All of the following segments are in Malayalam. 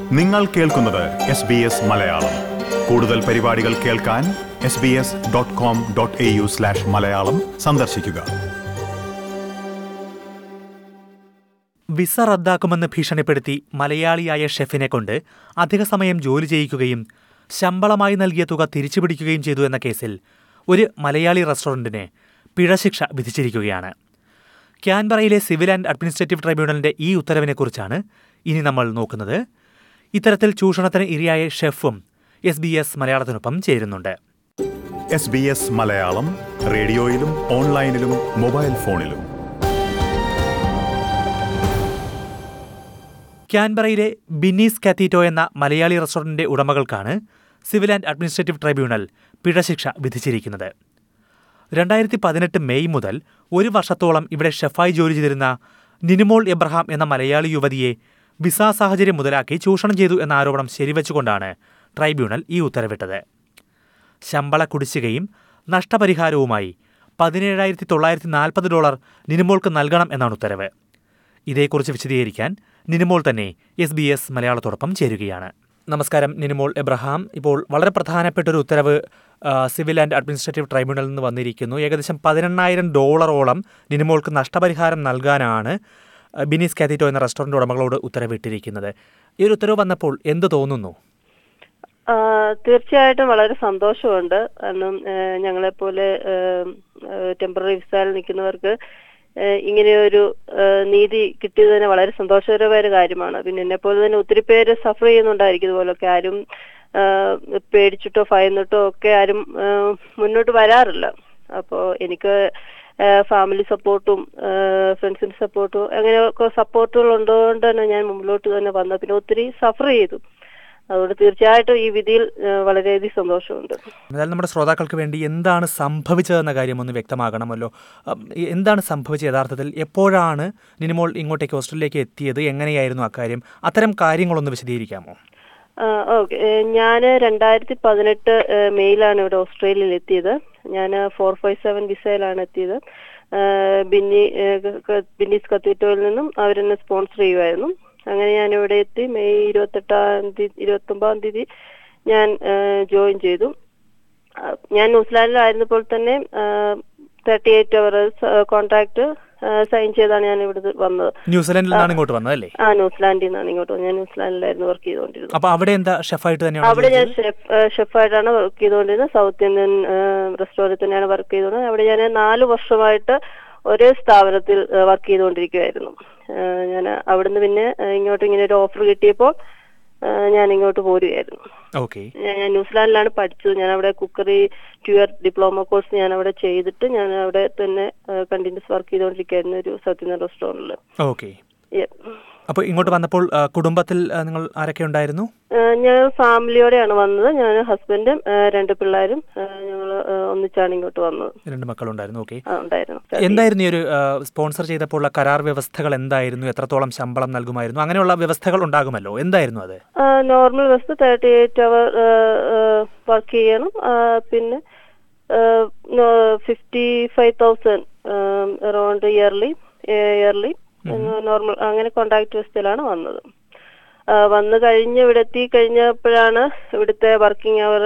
നിങ്ങൾ കേൾക്കുന്നത് എസ് ബി എസ് മലയാളം കൂടുതൽ പരിപാടികൾ കേൾക്കാൻ S B S dot com dot A U slash Malayalam സന്ദർശിക്കുക വിസ റദ്ദാക്കുമെന്ന് ഭീഷണിപ്പെടുത്തി മലയാളിയായ ഷെഫിനെ കൊണ്ട് അധിക സമയം ജോലി ചെയ്യിക്കുകയും ശമ്പളമായി നൽകിയ തുക തിരിച്ചുപിടിക്കുകയും ചെയ്തു എന്ന കേസിൽ ഒരു മലയാളി റെസ്റ്റോറന്റിന് പിഴശിക്ഷ വിധിച്ചിരിക്കുകയാണ് ക്യാൻബറയിലെ സിവിൽ ആൻഡ് അഡ്മിനിസ്ട്രേറ്റീവ് ട്രൈബ്യൂണലിന്റെ ഈ ഉത്തരവിനെക്കുറിച്ചാണ് ഇനി നമ്മൾ നോക്കുന്നത് ഇത്തരത്തിൽ ചൂഷണത്തിന് ഇരയായ ഷെഫും എസ് ബി എസ് മലയാളത്തിനൊപ്പം ചേരുന്നുണ്ട് എസ് ബി എസ് മലയാളം റേഡിയോയിലും ഓൺലൈനിലും മൊബൈൽ ഫോണിലും ക്യാൻബറയിലെ ബിന്നീസ് കാത്തീറ്റോ എന്ന മലയാളി റെസ്റ്റോറന്റിന്റെ ഉടമകൾക്കാണ് സിവിൽ ആൻഡ് അഡ്മിനിസ്ട്രേറ്റീവ് ട്രൈബ്യൂണൽ പിഴശിക്ഷ വിധിച്ചിരിക്കുന്നത് രണ്ടായിരത്തി പതിനെട്ട് മെയ് മുതൽ ഒരു വർഷത്തോളം ഇവിടെ ഷെഫായി ജോലി ചെയ്തിരുന്ന നിനിമോൾ എബ്രഹാം എന്ന മലയാളി യുവതിയെ വിസ സാഹചര്യം മുതലാക്കി ചൂഷണം ചെയ്തു എന്ന ആരോപണം ശരിവച്ചുകൊണ്ടാണ് ട്രൈബ്യൂണൽ ഈ ഉത്തരവിട്ടത് ശമ്പള കുടിശ്ശികയും നഷ്ടപരിഹാരവുമായി പതിനേഴായിരത്തി തൊള്ളായിരത്തി നാൽപ്പത് ഡോളർ നിനിമോൾക്ക് നൽകണം എന്നാണ് ഉത്തരവ് ഇതേക്കുറിച്ച് വിശദീകരിക്കാൻ നിനിമോൾ തന്നെ എസ് ബി എസ് മലയാളത്തോടൊപ്പം ചേരുകയാണ് നമസ്കാരം നിനിമോൾ എബ്രഹാം ഇപ്പോൾ വളരെ പ്രധാനപ്പെട്ട ഒരു ഉത്തരവ് ആ, സിവിൽ ആൻഡ് അഡ്മിനിസ്ട്രേറ്റീവ് ട്രൈബ്യൂണലിൽ നിന്ന് വന്നിരിക്കുന്നു ഏകദേശം പതിനെണ്ണായിരം ഡോളറോളം നിനിമോൾക്ക് നഷ്ടപരിഹാരം നൽകാനാണ് ആ, ബിനീസ് കാത്തിറ്റോ എന്ന റെസ്റ്റോറൻറ്റ് ഉടമകളോട് ഉത്തരവിട്ടിരിക്കുന്നത് ഈ ഒരു ഉത്തരവ് വന്നപ്പോൾ എന്ത് തോന്നുന്നു ആ, തീർച്ചയായിട്ടും വളരെ സന്തോഷമുണ്ട് കാരണം ഞങ്ങളെ പോലെ ടെമ്പററി വിസയിൽ നിൽക്കുന്നവർക്ക് ഏഹ്, ഇങ്ങനെയൊരു ഏഹ്, നീതി കിട്ടിയത് തന്നെ വളരെ സന്തോഷകരമായ ഒരു കാര്യമാണ് പിന്നെ എന്നെ പോലെ തന്നെ ഒത്തിരി പേര് സഫർ ചെയ്യുന്നുണ്ടായിരിക്കും ഇതുപോലൊക്കെ ആരും ഏഹ്, പേടിച്ചിട്ടോ ഭയന്നിട്ടോ ഒക്കെ ആരും ഏഹ്, മുന്നോട്ട് വരാറില്ല അപ്പോൾ എനിക്ക് ഫാമിലി സപ്പോർട്ടും ഫ്രണ്ട്സിന്റെ സപ്പോർട്ടും അങ്ങനെയൊക്കെ സപ്പോർട്ടുകൾ ഉള്ളതുകൊണ്ട് തന്നെ ഞാൻ മുമ്പിലോട്ട് തന്നെ വന്നത് പിന്നെ ഒത്തിരി സഫർ ചെയ്തു അതുകൊണ്ട് തീർച്ചയായിട്ടും ഈ വിധിയിൽ ഏഹ്, വളരെയധികം സന്തോഷമുണ്ട് എന്നാലും നമ്മുടെ ശ്രോതാക്കൾക്ക് വേണ്ടി എന്താണ് സംഭവിച്ചതെന്ന കാര്യം ഒന്ന് വ്യക്തമാകണമല്ലോ അം, ഈ- എന്താണ് സംഭവിച്ചത് യഥാർത്ഥത്തിൽ എപ്പോഴാണ് നിനിമോൾ ഇങ്ങോട്ടേക്ക് ഓസ്ട്രേലിയയിലേക്ക് എത്തിയത് എങ്ങനെയായിരുന്നു അക്കാര്യം അത്തരം കാര്യങ്ങളൊന്ന് വിശദീകരിക്കാമോ ഓക്കെ ഞാൻ രണ്ടായിരത്തി പതിനെട്ട് മെയ്യിലാണ് ഇവിടെ ഓസ്ട്രേലിയയിൽ എത്തിയത് ഞാൻ ഫോർ ഫൈവ് സെവൻ വിസയിലാണ് എത്തിയത് ഏഹ്, ബിന്നി ഏഹ്, ക- ബിന്നീസ് കത്തീറ്റോയിൽ നിന്നും അവരെന്നെ സ്പോൺസർ ചെയ്യുമായിരുന്നു അങ്ങനെ ഞാൻ ഇവിടെ എത്തി മെയ് ഇരുപത്തെട്ടാം തീയതി ഇരുപത്തി ഒമ്പതാം തീയതി ഞാൻ ജോയിൻ ചെയ്തു ആ, ഞാൻ ന്യൂസിലാൻഡിലായിരുന്നപ്പോൾ തന്നെ thirty eight hours contract sign ചെയ്താണ് ഞാൻ ഇവിടെ വന്നത് ന്യൂസിലാൻഡിൽ നിന്നാണ് ഇങ്ങോട്ട് വന്നത് അല്ലേ ആ ന്യൂസിലാൻഡിൽ നിന്നാണ് ഇങ്ങോട്ട് വന്നത്. ഞാൻ ന്യൂസിലാൻഡിലായിരുന്നു വർക്ക് ചെയ്തുകൊണ്ടിരുന്നത് അപ്പൊ അവിടെ എന്താ ഷെഫായിട്ട് തന്നെയാണ് അവിടെ ഞാൻ ഷെഫ് ഷെഫായിട്ടാണ് വർക്ക് ചെയ്തുകൊണ്ടിരുന്നത് സൗത്ത് ഇന്ത്യൻ റെസ്റ്റോറൻറ്റ് തന്നെയാണ് വർക്ക് ചെയ്തുകൊണ്ടിരുന്നത് അവിടെ ഞാൻ നാല് വർഷമായിട്ട് ഒരേ സ്ഥാപനത്തിൽ വർക്ക് ചെയ്തുകൊണ്ടിരിക്കുമായിരുന്നു ഞാൻ അവിടുന്ന് പിന്നെ ആ, ഇങ്ങോട്ട് ഇങ്ങനെ ഒരു ഓഫർ കിട്ടിയപ്പോൾ ആ, ഞാൻ ഇങ്ങോട്ട് പോരുകയായിരുന്നു ഓക്കെ ഞാൻ ഞാൻ ന്യൂസിലാൻഡിലാണ് പഠിച്ചത് ഞാൻ അവിടെ കുക്കറി ട്യൂർ ഡിപ്ലോമ കോഴ്സ് ഞാൻ അവിടെ ചെയ്തിട്ട് ഞാൻ അവിടെ തന്നെ കണ്ടിന്യൂസ് വർക്ക് ചെയ്തുകൊണ്ടിരിക്കുകയായിരുന്നു ഒരു സൗത്ത് ഇന്ത്യൻ റെസ്റ്റോറൻറ്റിൽ ഓക്കെ അപ്പോൾ ഇങ്ങോട്ട് വന്നപ്പോൾ ആ, കുടുംബത്തിൽ ആ, നിങ്ങൾ ആരൊക്കെ ഉണ്ടായിരുന്നു ഞാൻ ഫാമിലിയോടെയാണ് വന്നത് ഞാൻ ഹസ്ബൻഡും ആ, രണ്ട് പിള്ളേരും ഞങ്ങൾ ഒന്നിച്ചാണ് ഇങ്ങോട്ട് വന്നത് രണ്ട് മക്കളുണ്ടായിരുന്നു ഓക്കെ ആ, ഉണ്ടായിരുന്നു എന്തായിരുന്നു ഈ ഒരു ആ, സ്പോൺസർ ചെയ്തപ്പോൾ ഉള്ള കരാർ വ്യവസ്ഥകൾ എന്തായിരുന്നു എത്രത്തോളം ശമ്പളം നൽകുമായിരുന്നു അങ്ങനെയുള്ള വ്യവസ്ഥകൾ ഉണ്ടാകുമല്ലോ എന്തായിരുന്നു അത് നോർമൽ ബസ് തേർട്ടി എയ്റ്റ് അവർ വർക്ക് ചെയ്യണം ആ, പിന്നെ fifty five thousand around yearly yearly normal അങ്ങനെ കോൺട്രാക്ട് വ്യവസ്ഥയിലാണ് വന്നത് ആ, വന്ന് കഴിഞ്ഞ് ഇവിടെ എത്തി കഴിഞ്ഞപ്പോഴാണ് ഇവിടുത്തെ വർക്കിംഗ് അവർ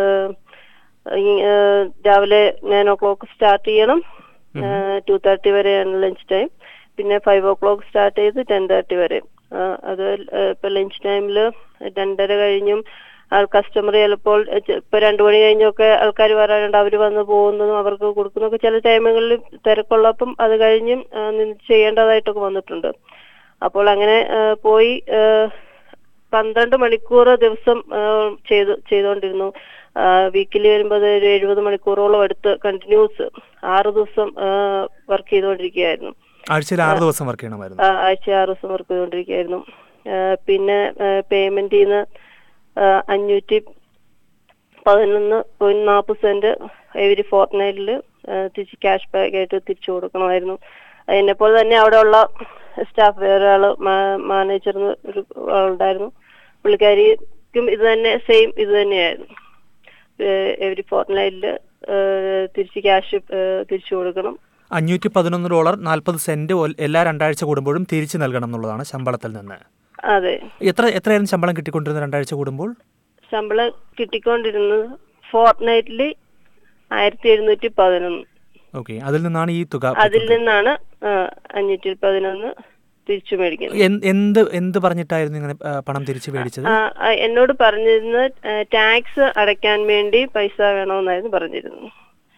രാവിലെ നയൻ ഓ ക്ലോക്ക് സ്റ്റാർട്ട് ചെയ്യണം ടു തേർട്ടി വരെയാണ് ലഞ്ച് ടൈം പിന്നെ ഫൈവ് ഓ ക്ലോക്ക് സ്റ്റാർട്ട് ചെയ്ത് ടെൻ തേർട്ടി വരെ ആ, അത് ഇപ്പൊ ലഞ്ച് ടൈമിൽ രണ്ടര കഴിഞ്ഞും ആൾ കസ്റ്റമർ ചിലപ്പോൾ ചെ- ഇപ്പൊ രണ്ടു മണി കഴിഞ്ഞൊക്കെ ആൾക്കാർ വരാറുണ്ട് അവർ വന്ന് പോകുന്നതും അവർക്ക് കൊടുക്കുന്നതൊക്കെ ചില ടൈമുകളിൽ തിരക്കുള്ളപ്പം അത് കഴിഞ്ഞും ആ, നിന്ന് ചെയ്യേണ്ടതായിട്ടൊക്കെ വന്നിട്ടുണ്ട് അപ്പോൾ അങ്ങനെ ആ, പോയി ആ, പന്ത്രണ്ട് മണിക്കൂർ ദിവസം ആ, ചെയ്തു ചെയ്തുകൊണ്ടിരുന്നു വീക്കിലി വരുമ്പോൾ അത് ഒരു എഴുപത് മണിക്കൂറോളം എടുത്ത് കണ്ടിന്യൂസ് ആറ് ദിവസം വർക്ക് ചെയ്തുകൊണ്ടിരിക്കുകയായിരുന്നു ആഴ്ചയിൽ ആറ് ദിവസം വർക്ക് ചെയ്യണമായിരുന്നു ആ, ആഴ്ച ആറ് ദിവസം വർക്ക് ചെയ്തുകൊണ്ടിരിക്കുകയായിരുന്നു ആ, പിന്നെ പേയ്മെന്റിൽ നിന്ന് അഞ്ഞൂറ്റി പതിനൊന്ന് പോയിന്റ് നാൽപ്പത് സെന്റ് എവരി ഫോർട്ട് നൈറ്റിൽ തിരിച്ച് ക്യാഷ് ബാക്ക് ആയിട്ട് തിരിച്ചു കൊടുക്കണമായിരുന്നു എന്നെ പോലെ തന്നെ അവിടെയുള്ള സ്റ്റാഫ് വേറെ ആള് മാനേജർ ഒരു ആളുണ്ടായിരുന്നു പുള്ളിക്കാരിക്കും ഇത് തന്നെ സെയിം ഇത് തന്നെയായിരുന്നു എവരി ഫോർട്ട് നൈറ്റിൽ തിരിച്ച് ക്യാഷ് തിരിച്ചു കൊടുക്കണം അഞ്ഞൂറ്റി പതിനൊന്ന് ഡോളർ നാൽപ്പത് സെന്റ് ഒൽ- എല്ലാ രണ്ടാഴ്ച കൂടുമ്പോഴും തിരിച്ചു നൽകണം എന്നുള്ളതാണ് ശമ്പളത്തിൽ നിന്ന് അതെ എത്ര എത്രയായിരുന്നു ശമ്പളം കിട്ടിക്കൊണ്ടിരുന്നത് രണ്ടാഴ്ച കൂടുമ്പോൾ ശമ്പളം കിട്ടിക്കൊണ്ടിരുന്നത് ഫോർട്ട് നൈറ്റ്ലി ആയിരത്തി എഴുന്നൂറ്റി പതിനൊന്ന് ഓക്കെ അതിൽ നിന്നാണ് ഈ തുക അതിൽ നിന്നാണ് ആ, അഞ്ഞൂറ്റി പതിനൊന്ന് തിരിച്ചു മേടിക്കുന്നത് എന്ത് എന്ത് എന്ത് പറഞ്ഞിട്ടായിരുന്നു ഇങ്ങനെ ആ, പണം തിരിച്ചു മേടിച്ചത് ആ, ആ, എന്നോട് പറഞ്ഞിരുന്നത് ടാക്സ് അടയ്ക്കാൻ വേണ്ടി പൈസ വേണമെന്നായിരുന്നു പറഞ്ഞിരുന്നത്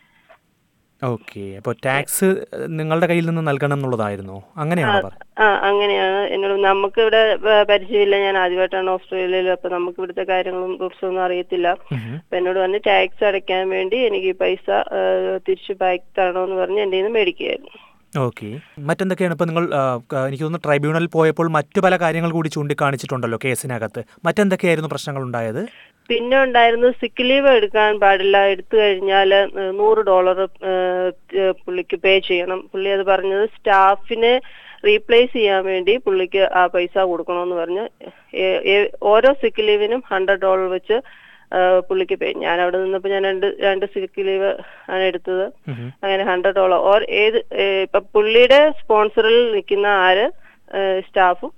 ഓക്കെ അപ്പോൾ ടാക്സ് നിങ്ങളുടെ കയ്യിൽ നിന്ന് നൽകണം എന്നുള്ളതായിരുന്നോ അങ്ങനെയാണോ പറ ആ അങ്ങനെയാണ് എന്നോട് നമുക്ക് ഇവിടെ വ- പരിചയമില്ല ഞാൻ ആദ്യമായിട്ടാണ് ഓസ്ട്രേലിയയിൽ അപ്പൊ നമുക്ക് ഇവിടുത്തെ കാര്യങ്ങളും റൂൾസും ഒന്നും അറിയത്തില്ല ഉം. അപ്പൊ എന്നോട് പറഞ്ഞ് ടാക്സ് അടയ്ക്കാൻ വേണ്ടി എനിക്ക് ഈ പൈസ ആ, തിരിച്ചു ബാക്ക് തരണമെന്ന് പറഞ്ഞ് എന്റെ നിന്ന് മേടിക്കുകയായിരുന്നു ഓക്കെ മറ്റെന്തൊക്കെയാണ് ഇപ്പോൾ നിങ്ങൾ ആ, ക- എനിക്ക് തോന്നുന്നു ട്രൈബ്യൂണൽ പോയപ്പോൾ മറ്റു പല കാര്യങ്ങൾ കൂടി ചൂണ്ടിക്കാണിച്ചിട്ടുണ്ടല്ലോ കേസിനകത്ത് മറ്റെന്തൊക്കെയായിരുന്നു പ്രശ്നങ്ങൾ ഉണ്ടായത് പിന്നെ ഉണ്ടായിരുന്നു സിക്ക് ലീവ് എടുക്കാൻ പാടില്ല എടുത്തു കഴിഞ്ഞാൽ നൂറ് ഡോളർ പുള്ളിക്ക് പേ ചെയ്യണം പുള്ളി അത് പറഞ്ഞത് സ്റ്റാഫിനെ റീപ്ലേസ് ചെയ്യാൻ വേണ്ടി പുള്ളിക്ക് ആ പൈസ കൊടുക്കണമെന്ന് പറഞ്ഞ് ഏ- ഏ- ഓരോ സിക്ക് ലീവിനും ഹൺഡ്രഡ് ഡോളർ വെച്ച് ആ, പുള്ളിക്ക് പേ ഞാൻ അവിടെ നിന്നപ്പോൾ ഞാൻ രണ്ട് രണ്ട് സിക്ക് ലീവ് ആണ് എടുത്തത് ഉം. അങ്ങനെ ഹൺഡ്രഡ് ഡോളർ ഓർ ഏത് ഏ, ഇപ്പൊ പുള്ളിയുടെ സ്പോൺസറിൽ നിൽക്കുന്ന ആര് സ്റ്റാഫും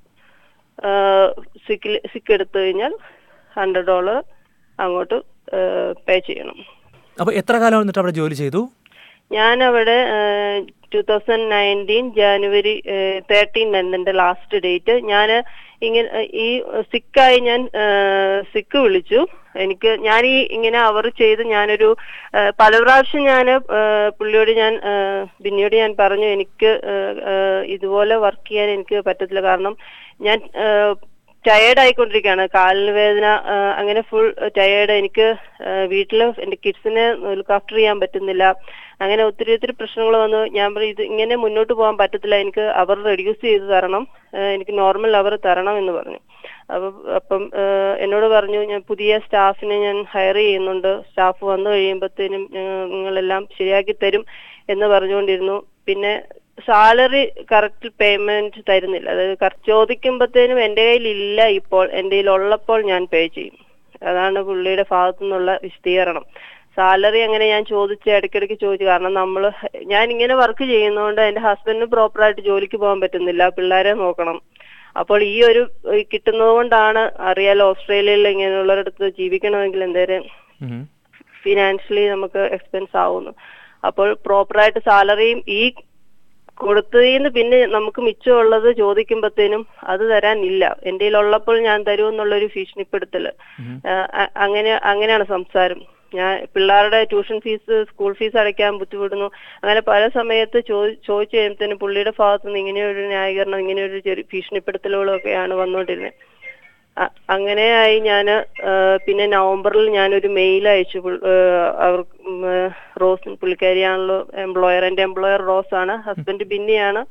സിക്ക് സിക്ക് എടുത്തു കഴിഞ്ഞാൽ ഹൺഡ്രഡ് ഡോളർ അങ്ങോട്ട് പേ ചെയ്യണം അപ്പോൾ എത്ര കാലം എന്നിട്ട് അവിടെ ജോലി ചെയ്തു ഞാൻ അവിടെ two thousand nineteen January thirteen എന്റെ ലാസ്റ്റ് ഡേറ്റ് ഞാൻ ഇങ്ങനെ ഏഹ്, ഈ സിക്കായി ഞാൻ സിക്ക് വിളിച്ചു എനിക്ക് ഞാൻ ഈ ഇങ്ങനെ അവർ ചെയ്ത് ഞാനൊരു ഏഹ്, പല പ്രാവശ്യം ഞാൻ പുള്ളിയോട് ഞാൻ ഏഹ്, ബിന്നിയോട് ഞാൻ പറഞ്ഞു എനിക്ക് ഏഹ്, ഏഹ്, ഇതുപോലെ വർക്ക് ചെയ്യാൻ എനിക്ക് പറ്റത്തില്ല കാരണം ഞാൻ ടയേർഡ് ആയിക്കൊണ്ടിരിക്കുകയാണ് കാലിന് വേദന ആ, അങ്ങനെ ഫുൾ ടയേർഡ് എനിക്ക് വീട്ടിൽ എന്റെ കിഡ്സിനെ ലുക്ക് ആഫ്റ്റർ ചെയ്യാൻ പറ്റുന്നില്ല അങ്ങനെ ഒത്തിരി ഒത്തിരി പ്രശ്നങ്ങൾ വന്നു ഞാൻ പറയും ഇത് ഇങ്ങനെ മുന്നോട്ട് പോകാൻ പറ്റത്തില്ല എനിക്ക് അവർ റെഡ്യൂസ് ചെയ്ത് തരണം ആ, എനിക്ക് നോർമൽ അവർ തരണം എന്ന് പറഞ്ഞു അപ്പൊ അപ്പം ആ, എന്നോട് പറഞ്ഞു ഞാൻ പുതിയ സ്റ്റാഫിനെ ഞാൻ ഹയർ ചെയ്യുന്നുണ്ട് സ്റ്റാഫ് വന്നു കഴിയുമ്പോഴത്തേനും നിങ്ങളെല്ലാം ശരിയാക്കി തരും എന്ന് പറഞ്ഞുകൊണ്ടിരുന്നു പിന്നെ സാലറി കറക്റ്റ് പേയ്മെന്റ് തരുന്നില്ല അതായത് കറക്റ്റ് ചോദിക്കുമ്പോഴത്തേനും എന്റെ കയ്യിൽ ഇല്ല ഇപ്പോൾ എന്റെ കയ്യിൽ ഉള്ളപ്പോൾ ഞാൻ പേ ചെയ്യും അതാണ് പുള്ളിയുടെ ഭാഗത്തു നിന്നുള്ള വിശദീകരണം സാലറി അങ്ങനെ ഞാൻ ചോദിച്ച് ഇടയ്ക്കിടയ്ക്ക് ചോദിച്ചു കാരണം നമ്മൾ ഞാൻ ഇങ്ങനെ വർക്ക് ചെയ്യുന്നതുകൊണ്ട് എന്റെ ഹസ്ബൻഡിന് പ്രോപ്പറായിട്ട് ജോലിക്ക് പോകാൻ പറ്റുന്നില്ല പിള്ളേരെ നോക്കണം അപ്പോൾ ഈ ഒരു ഈ കിട്ടുന്നത് കൊണ്ടാണ് അറിയാലോ ഓസ്ട്രേലിയയിൽ ഇങ്ങനെയുള്ളവരടുത്ത് ജീവിക്കണമെങ്കിൽ എന്തേലും ഉം. ഫിനാൻഷ്യലി നമുക്ക് എക്സ്പെൻസ് ആവുന്നു അപ്പോൾ പ്രോപ്പറായിട്ട് സാലറിയും ഈ കൊടുത്തതിന്ന് പിന്നെ നമുക്ക് മിച്ചമുള്ളത് ചോദിക്കുമ്പോഴത്തേനും അത് തരാനില്ല എന്റെ ഉള്ളപ്പോൾ ഞാൻ തരുമെന്നുള്ളൊരു ഭീഷണിപ്പെടുത്തല് ആ, അ- അങ്ങനെ അങ്ങനെയാണ് സംസാരം ഞാൻ പിള്ളേരുടെ ട്യൂഷൻ ഫീസ് സ്കൂൾ ഫീസ് അടയ്ക്കാൻ ബുദ്ധിമുട്ടുന്നു അങ്ങനെ പല സമയത്ത് ചോദി- ചോദിച്ചു കഴിയുമ്പോഴത്തേനും പുള്ളിയുടെ ഭാഗത്തു നിന്ന് ഇങ്ങനെയൊരു ന്യായീകരണം ഇങ്ങനെയൊരു ചെറിയ ഭീഷണിപ്പെടുത്തലുകളും ഒക്കെയാണ് വന്നുകൊണ്ടിരുന്നത് അ- അങ്ങനെയായി ഞാൻ പിന്നെ നവംബറിൽ ഞാനൊരു മെയിൽ അയച്ചു പുൾ- ആ, അവർക്ക് ഉം, ആ, റോസ് പുള്ളിക്കാരിയാണല്ലോ എംപ്ലോയർ എന്റെ എംപ്ലോയർ റോസ് ആണ് ഹസ്ബൻഡ് ബിന്നിയാണ്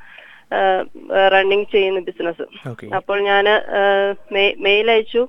റണ്ണിങ് ചെയ്യുന്ന ബിസിനസ് ഓക്കെ അപ്പോൾ ഞാൻ മെയിൽ അയച്ചു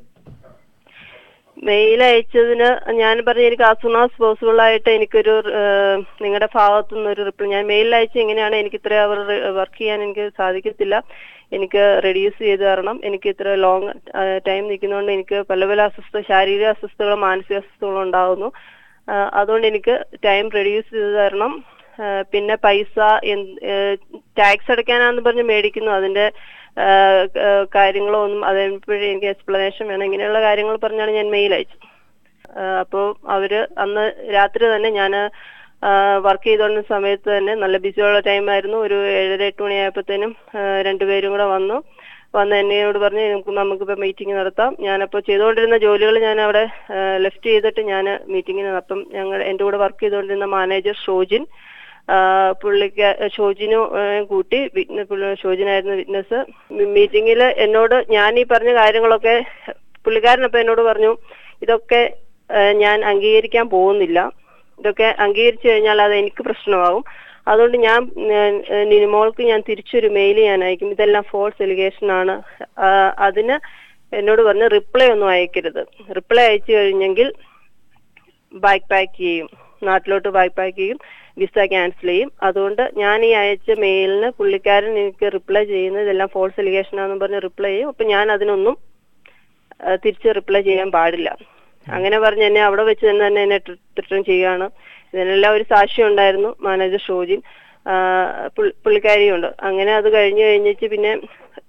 മെയിൽ അയച്ചതിന് ഞാൻ പറഞ്ഞു എനിക്ക് ആസ് സൂൺ ആസ് പോസിബിൾ ആയിട്ട് എനിക്കൊരു നിങ്ങളുടെ ഭാഗത്തു നിന്ന് ഒരു റിപ്ലൈ ഞാൻ മെയിൽ അയച്ച് എങ്ങനെയാണ് എനിക്ക് ഇത്ര അവർ വർക്ക് ചെയ്യാൻ എനിക്ക് സാധിക്കത്തില്ല എനിക്ക് റെഡ്യൂസ് ചെയ്ത് തരണം എനിക്ക് ഇത്ര ലോങ് ടൈം നിൽക്കുന്നതുകൊണ്ട് എനിക്ക് പല പല അസ്വസ്ഥ ശാരീരിക അസ്വസ്ഥകളും മാനസിക അസ്വസ്ഥകളും ഉണ്ടാകുന്നു ആ, അതുകൊണ്ട് എനിക്ക് ടൈം റെഡ്യൂസ് ചെയ്ത് തരണം ആ, പിന്നെ പൈസ ടാക്സ് അടയ്ക്കാനാന്ന് പറഞ്ഞ് മേടിക്കുന്നു അതിന്റെ ആ, ആ, കാര്യങ്ങളോ ഒന്നും അതെപ്പോഴും എനിക്ക് എക്സ്പ്ലനേഷൻ വേണം ഇങ്ങനെയുള്ള കാര്യങ്ങൾ പറഞ്ഞാണ് ഞാൻ മെയിൽ അയച്ചത് അപ്പോൾ അവര് അന്ന് രാത്രി തന്നെ ഞാൻ വർക്ക് ചെയ്തുകൊണ്ടിരുന്ന സമയത്ത് തന്നെ നല്ല ബിസിയുള്ള ടൈമായിരുന്നു ഒരു ഏഴര എട്ട് മണിയായപ്പോഴത്തേനും രണ്ടുപേരും കൂടെ വന്നു വന്ന് എന്നോട് പറഞ്ഞ് നമുക്ക് നമുക്കിപ്പോൾ മീറ്റിംഗ് നടത്താം ഞാനപ്പോൾ ചെയ്തുകൊണ്ടിരുന്ന ജോലികൾ ഞാൻ അവിടെ ലെഫ്റ്റ് ചെയ്തിട്ട് ഞാൻ മീറ്റിങ്ങിന് അപ്പം ഞങ്ങൾ എൻ്റെ കൂടെ വർക്ക് ചെയ്തുകൊണ്ടിരുന്ന മാനേജർ ഷോജിൻ ആ, പുള്ളിക്ക് ഷോജിനു ഏഹ്, കൂട്ടി വിറ്റ്ന- പുള്ളി- ഷോജിനായിരുന്നു വിറ്റ്നസ് മീറ്റിംഗിൽ എന്നോട് ഞാൻ ഈ പറഞ്ഞ കാര്യങ്ങളൊക്കെ പുള്ളിക്കാരനപ്പം എന്നോട് പറഞ്ഞു ഇതൊക്കെ ഏഹ്, ഞാൻ അംഗീകരിക്കാൻ പോകുന്നില്ല ഇതൊക്കെ അംഗീകരിച്ചു കഴിഞ്ഞാൽ അത് എനിക്ക് പ്രശ്നമാകും അതുകൊണ്ട് ഞാൻ ഞാൻ, ഏഹ്, നിനിമോൾക്ക് ഞാൻ തിരിച്ചൊരു മെയിൽ ഞാൻ അയക്കും ഇതെല്ലാം ഫോൾസ് എലിഗേഷൻ ആണ് ആ, അതിന് എന്നോട് പറഞ്ഞ് റിപ്ലൈ ഒന്നും അയക്കരുത് റിപ്ലൈ അയച്ചു കഴിഞ്ഞെങ്കിൽ ബാക്ക് പാക്ക് ചെയ്യും നാട്ടിലോട്ട് ബാക്ക് പാക്ക് ചെയ്യും വിസ ക്യാൻസൽ ചെയ്യും അതുകൊണ്ട് ഞാൻ ഈ അയച്ച മെയിലിന് പുള്ളിക്കാരൻ എനിക്ക് റിപ്ലൈ ചെയ്യുന്നത് ഇതെല്ലാം ഫോൾസ് എലിഗേഷൻ ആണെന്ന് പറഞ്ഞ് റിപ്ലൈ ചെയ്യും അപ്പൊ ഞാൻ അതിനൊന്നും ആ, തിരിച്ച് റിപ്ലൈ ചെയ്യാൻ പാടില്ല അങ്ങനെ പറഞ്ഞ് എന്നെ അവിടെ വെച്ച് തന്നെ തന്നെ എന്നെ റിട്ടേൺ ചെയ്യുകയാണ് ഇതിനെല്ലാം ഒരു സാക്ഷ്യം ഉണ്ടായിരുന്നു മാനേജർ ഷോജിൻ ആ, പുൾ- പുള്ളിക്കാരിയുണ്ട് അങ്ങനെ അത് കഴിഞ്ഞ് കഴിഞ്ഞിട്ട് പിന്നെ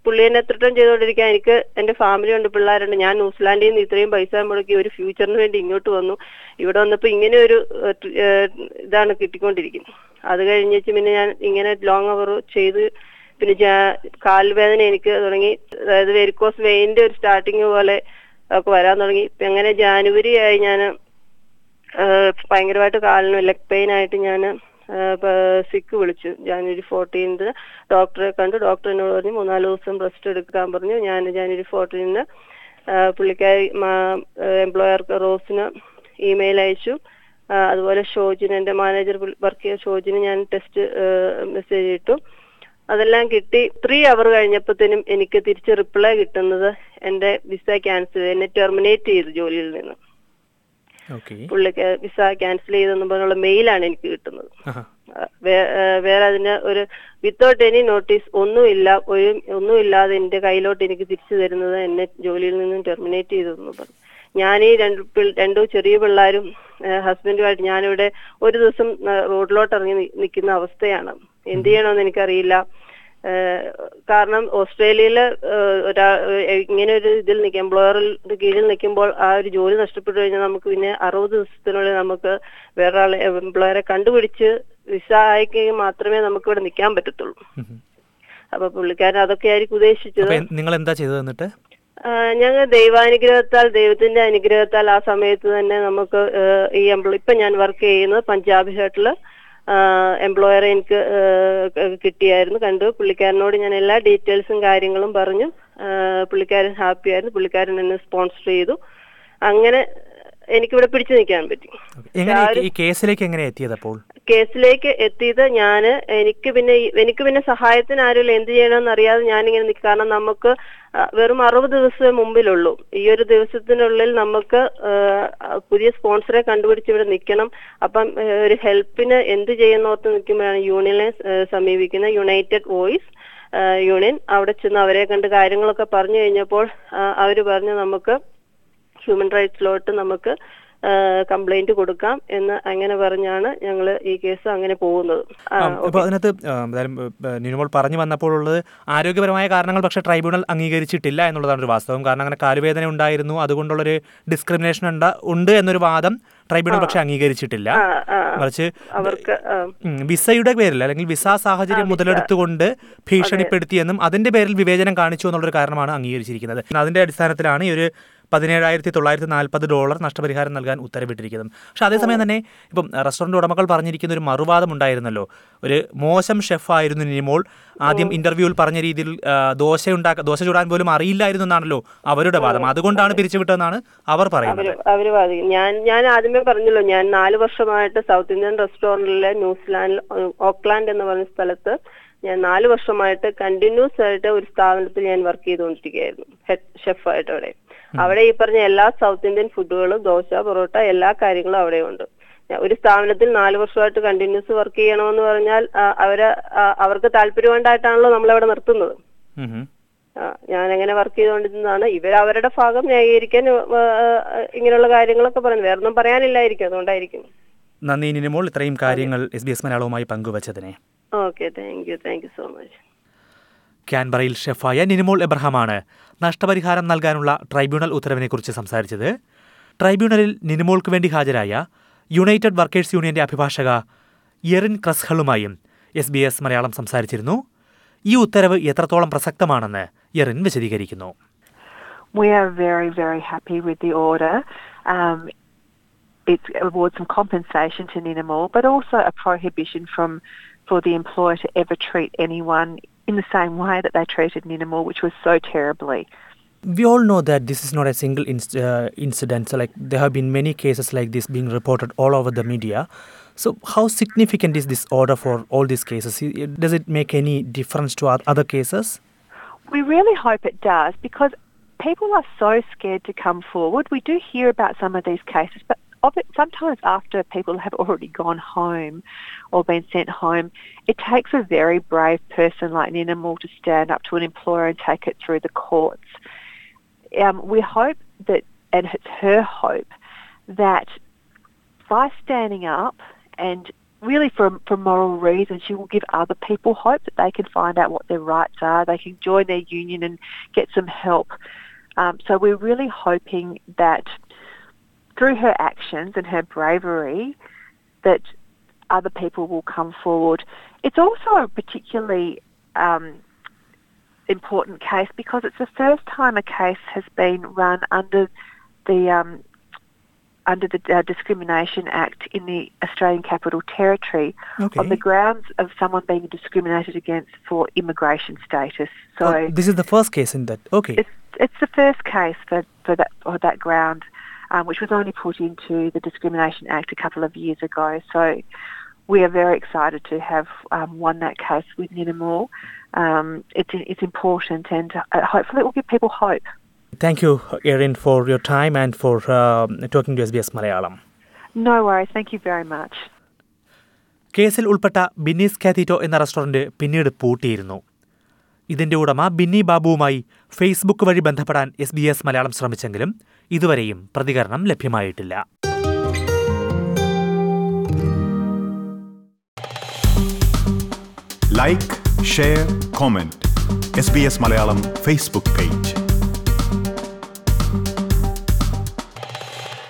പുള്ളി എന്നെ എത്രട്ടം ചെയ്തുകൊണ്ടിരിക്കാൻ എനിക്ക് എന്റെ ഫാമിലി ഉണ്ട് പിള്ളേരുണ്ട് ഞാൻ ന്യൂസിലാൻഡിൽ നിന്ന് ഇത്രയും പൈസ മുടക്കി ഒരു ഫ്യൂച്ചറിന് വേണ്ടി ഇങ്ങോട്ട് വന്നു ഇവിടെ വന്നപ്പോ ഇങ്ങനെ ഒരു ഏഹ്, ട്രി- ഏഹ്, ഇതാണ് കിട്ടിക്കൊണ്ടിരിക്കുന്നത് അത് കഴിഞ്ഞിട്ട് പിന്നെ ഞാൻ ഇങ്ങനെ ലോങ് അവർ ചെയ്ത് പിന്നെ ജാ- കാൽവേദന എനിക്ക് തുടങ്ങി അതായത് വെരിക്കോസ് വെയിന്റെ ഒരു സ്റ്റാർട്ടിങ് പോലെ ഒക്കെ വരാൻ തുടങ്ങി ഇപ്പൊ അങ്ങനെ ജാനുവരി ആയി ഞാൻ ഭയങ്കരമായിട്ട് കാലിന് ലെഗ് പെയിൻ ആയിട്ട് ഞാൻ സിക്ക് വിളിച്ചു ജാനുവരി ഫോർട്ടീൻത് ഡോക്ടറെ കണ്ടു ഡോക്ടർ എന്നോട് പറഞ്ഞു മൂന്നാല് ദിവസം റെസ്റ്റ് എടുക്കാൻ പറഞ്ഞു ഞാൻ ജാനുവരി ഫോർട്ടീനിന് പുള്ളിക്കാരി എംപ്ലോയർക്ക് റോസിന് ഇമെയിൽ അയച്ചു ആ, അതുപോലെ ഷോജിന് എൻ്റെ മാനേജർ വർക്ക് ചെയ്ത ഷോജിന് ഞാൻ ടെസ്റ്റ് മെസ്സേജ് ഇട്ടു അതെല്ലാം കിട്ടി ത്രീ അവർ കഴിഞ്ഞപ്പോഴത്തേനും എനിക്ക് തിരിച്ച് റിപ്ലൈ കിട്ടുന്നത് എൻ്റെ വിസ ക്യാൻസൽ എന്നെ ടെർമിനേറ്റ് ചെയ്തു ജോലിയിൽ നിന്ന് ഓക്കെ പുള്ളിക്ക് വിസ ക്യാൻസൽ ചെയ്തെന്ന് പറഞ്ഞുള്ള മെയിലാണ് എനിക്ക് കിട്ടുന്നത് ആ, വേ- ആ, വേറെ അതിന് ഒരു വിത്തൗട്ട് എനി നോട്ടീസ് ഒന്നുമില്ല ഒരു ഒന്നുമില്ലാതെ എന്റെ കയ്യിലോട്ട് എനിക്ക് തിരിച്ചു തരുന്നത് എന്നെ ജോലിയിൽ നിന്നും ടെർമിനേറ്റ് ചെയ്തു എന്ന് പറഞ്ഞു ഞാൻ ഈ രണ്ട് പിൾ- രണ്ടു ചെറിയ പിള്ളേരും ഹസ്ബൻഡുമായിട്ട് ഞാനിവിടെ ഒരു ദിവസം ആ, റോഡിലോട്ട് ഇറങ്ങി നി- നിൽക്കുന്ന അവസ്ഥയാണ് എന്ത് ചെയ്യണമെന്ന് എനിക്കറിയില്ല ഏഹ് കാരണം ഓസ്ട്രേലിയയില് ഏഹ് ഒരാ ഏഹ് ഇങ്ങനെ ഒരു ഇതിൽ നിൽക്കുക എംപ്ലോയറിന്റെ കീഴിൽ നിൽക്കുമ്പോൾ ആ ഒരു ജോലി നഷ്ടപ്പെട്ടു കഴിഞ്ഞാൽ നമുക്ക് പിന്നെ അറുപത് ദിവസത്തിനുള്ളിൽ നമുക്ക് വേറൊരാളെ എംപ്ലോയറെ കണ്ടുപിടിച്ച് വിസ അയക്കുകയും മാത്രമേ നമുക്ക് ഇവിടെ നിൽക്കാൻ പറ്റത്തുള്ളൂ അപ്പൊ പുള്ളിക്കാരൻ അതൊക്കെ ആയിരിക്കും ഉദ്ദേശിച്ചത് അപ്പൊ നിങ്ങൾ എന്താ ചെയ്തത് എന്നിട്ട് ഞങ്ങൾ ദൈവാനുഗ്രഹത്താൽ ദൈവത്തിന്റെ അനുഗ്രഹത്താൽ ആ സമയത്ത് തന്നെ നമുക്ക് ഏഹ് ഈ എംപ്ലോയി ഇപ്പൊ ഞാൻ വർക്ക് ചെയ്യുന്നത് പഞ്ചാബ് ഹേട്ടില് എംപ്ലോയറെ എനിക്ക് ഏഹ് കിട്ടിയായിരുന്നു കണ്ടു പുള്ളിക്കാരനോട് ഞാൻ എല്ലാ ഡീറ്റെയിൽസും കാര്യങ്ങളും പറഞ്ഞു ഏഹ് പുള്ളിക്കാരൻ ഹാപ്പി ആയിരുന്നു പുള്ളിക്കാരൻ എന്നെ സ്പോൺസർ ചെയ്തു അങ്ങനെ എനിക്കിവിടെ പിടിച്ചു നിൽക്കാൻ പറ്റി എങ്ങനെ ഈ- ഈ കേസിലേക്ക് എങ്ങനെ എത്തിയത് അപ്പോൾ കേസിലേക്ക് എത്തിയത് ഞാൻ എനിക്ക് പിന്നെ ഈ- എനിക്ക് പിന്നെ സഹായത്തിന് ആരുമില്ല എന്ത് ചെയ്യണമെന്ന് അറിയാതെ ഞാനിങ്ങനെ നിൽക്കും കാരണം നമുക്ക് ആ, വെറും അറുപത് ദിവസമേ മുമ്പിലുള്ളൂ ഈ ഒരു ദിവസത്തിനുള്ളിൽ നമുക്ക് ആ, പുതിയ സ്പോൺസറെ കണ്ടുപിടിച്ച് ഇവിടെ നിൽക്കണം അപ്പം ആ, ഒരു ഹെൽപ്പിന് എന്ത് ചെയ്യുന്നോർത്ത് നിൽക്കുമ്പോഴാണ് യൂണിയനെ ആ, സമീപിക്കുന്ന യുണൈറ്റഡ് വോയിസ് യൂണിയൻ അവിടെ ചെന്ന് അവരെ കണ്ട് കാര്യങ്ങളൊക്കെ പറഞ്ഞു കഴിഞ്ഞപ്പോൾ ആ, അവര് പറഞ്ഞു നമുക്ക് ഹ്യൂമൻ റൈറ്റ്സിലോട്ട് നമുക്ക് കംപ്ലൈന്റ് കൊടുക്കാം എന്ന് അങ്ങനെ പറഞ്ഞാണ് ഞങ്ങൾ ഈ കേസ് അങ്ങനെ പോകുന്നത് ആ, അപ്പോൾ അതിനകത്ത് ആ, എന്തായാലും ആ, നിനുമോൾ പറഞ്ഞു വന്നപ്പോൾ ഉള്ളത് ആരോഗ്യപരമായ കാരണങ്ങൾ പക്ഷേ ട്രൈബ്യൂണൽ അംഗീകരിച്ചിട്ടില്ല എന്നുള്ളതാണ് ഒരു വാസ്തവം കാരണം അങ്ങനെ കാലുവേദന ഉണ്ടായിരുന്നു അതുകൊണ്ടുള്ളൊരു ഡിസ്ക്രിമിനേഷൻ ഉണ്ട് ഉണ്ട് എന്നൊരു വാദം ട്രൈബ്യൂണൽ പക്ഷേ അംഗീകരിച്ചിട്ടില്ല ആ, ആ, മറിച്ച് അവർക്ക് ആ, ഉം, വിസയുടെ പേരിൽ അല്ലെങ്കിൽ വിസ സാഹചര്യം മുതലെടുത്തുകൊണ്ട് ഭീഷണിപ്പെടുത്തിയെന്നും അതിന്റെ പേരിൽ വിവേചനം കാണിച്ചു എന്നുള്ളൊരു കാരണമാണ് അംഗീകരിച്ചിരിക്കുന്നത് അതിന്റെ അടിസ്ഥാനത്തിലാണ് ഈ ഒരു പതിനേഴായിരത്തി തൊള്ളായിരത്തി നാൽപ്പത് ഡോളർ നഷ്ടപരിഹാരം നൽകാൻ ഉത്തരവിട്ടിരിക്കുന്നത് പക്ഷെ അതേസമയം തന്നെ ഇപ്പം റെസ്റ്റോറൻറ്റ് ഉടമകൾ പറഞ്ഞിരിക്കുന്ന ഒരു മറുവാദം ഉണ്ടായിരുന്നല്ലോ ഒരു മോശം ഷെഫായിരുന്നു നിനിമോൾ ആദ്യം ഇന്റർവ്യൂവിൽ പറഞ്ഞ രീതിയിൽ ആ, ദോശ ഉണ്ടാക്ക ദോശ ചൂടാൻ പോലും അറിയില്ലായിരുന്നു എന്നാണല്ലോ അവരുടെ വാദം അതുകൊണ്ടാണ് പിരിച്ചുവിട്ടതെന്നാണ് അവർ പറയുന്നത് അവര് അവര് വാദിക്കും ഞാൻ ഞാൻ ആദ്യമേ പറഞ്ഞല്ലോ ഞാൻ നാല് വർഷമായിട്ട് സൗത്ത് ഇന്ത്യൻ റെസ്റ്റോറന്റിലെ ന്യൂസിലാൻഡിൽ ഓക്ലാൻഡ് എന്ന് പറഞ്ഞ സ്ഥലത്ത് ഞാൻ നാല് വർഷമായിട്ട് കണ്ടിന്യൂസ് ആയിട്ട് ഒരു സ്ഥാപനത്തിൽ ഞാൻ വർക്ക് ചെയ്തുകൊണ്ടിരിക്കുകയായിരുന്നു ഹെഡ് ഷെഫായിട്ട് അവിടെ അവിടെ ഈ പറഞ്ഞ എല്ലാ സൗത്ത് ഇന്ത്യൻ ഫുഡുകളും ദോശ പൊറോട്ട എല്ലാ കാര്യങ്ങളും അവിടെ ഉണ്ട് ഞാൻ ഒരു സ്ഥാപനത്തിൽ നാല് വർഷമായിട്ട് കണ്ടിന്യൂസ് വർക്ക് ചെയ്യണമെന്ന് പറഞ്ഞാൽ ആ, അവര് ആ, അവർക്ക് താല്പര്യം കൊണ്ടായിട്ടാണല്ലോ നമ്മളവിടെ നിർത്തുന്നത് ഉം ഉം. ആ, ഞാനങ്ങനെ വർക്ക് ചെയ്തുകൊണ്ടിരുന്നതാണ് ഇവർ അവരുടെ ഭാഗം ന്യായീകരിക്കാൻ ആ, ആ, ഇങ്ങനെയുള്ള കാര്യങ്ങളൊക്കെ പറയുന്നത് വേറൊന്നും പറയാനില്ലായിരിക്കും അതുകൊണ്ടായിരിക്കും നന്ദി നിനിമോൾ ഇത്രയും കാര്യങ്ങൾ എസ് ബി എസ് മലയാളവുമായി പങ്കുവച്ചതിനെ okay thank you thank you so much ക്യാൻബറയിൽ ഷെഫായ നിനിമോൾ എബ്രഹാമാണ് നഷ്ടപരിഹാരം നൽകാനുള്ള ട്രൈബ്യൂണൽ ഉത്തരവിനെക്കുറിച്ച് സംസാരിച്ചത് ട്രൈബ്യൂണലിൽ നിനിമോൾക്ക് വേണ്ടി ഹാജരായ യുണൈറ്റഡ് വർക്കേഴ്സ് യൂണിയന്റെ അഭിഭാഷക യെറിൻ ക്രസ്ഹളുമായും എസ് ബി എസ് മലയാളം സംസാരിച്ചിരുന്നു ഈ ഉത്തരവ് എത്രത്തോളം പ്രസക്തമാണെന്ന് യെറിൻ വിശദീകരിക്കുന്നു We are very, very happy with the order. Um, it awards some compensation to Ninamall, but also a prohibition from for the employer to ever treat anyone in the same way that they treated Ninamall, which was so terribly. We all know that this is not a single inc- uh, incident. So, like there have been many cases like this being reported all over the media. So, how significant is this order for all these cases? I- Does it make any difference to oth- other cases? We really hope it does because people are so scared to come forward. We do hear about some of these cases, but of it, sometimes after people have already gone home or been sent home, it takes a very brave person like Ninamal to stand up to an employer and take it through the courts. Um, we hope that, and it's her hope, that by standing up and really for for moral reasons. She will give other people hope that they can find out what their rights are, they can join their union and get some help. Um, so we're really hoping that through her actions and her bravery, that other people will come forward. It's also a particularly um, important case because it's the first time a case has been run under the um, under the uh, Discrimination Act in the Australian Capital Territory Okay. on the grounds of someone being discriminated against for immigration status. So Oh, this is the first case in that. Okay. it's it's the first case for, for that or that ground, um, which was only put into the Discrimination Act a couple of years ago. So we are very excited to have um, won that case with Ninamore. Um, it's it's important, and uh, hopefully it will give people hope. Thank you, Erin, for your time and for uh, talking to SBS Malayalam. No worries. Thank you very much. കേസിൽ ഉൾപ്പെട്ട ബിന്നീസ് കാത്തീറ്റോ എന്ന റെസ്റ്റോറന്റ് പിന്നീട് പൂട്ടിയിരുന്നു ഇതിന്റെ ഉടമ ബിന്നി ബാബുവുമായി ഫേസ്ബുക്ക് വഴി ബന്ധപ്പെടാൻ എസ് ബി എസ് മലയാളം ശ്രമിച്ചെങ്കിലും ഇതുവരെയും പ്രതികരണം ലഭ്യമായിട്ടില്ല like share comment S B S Malayalam Facebook page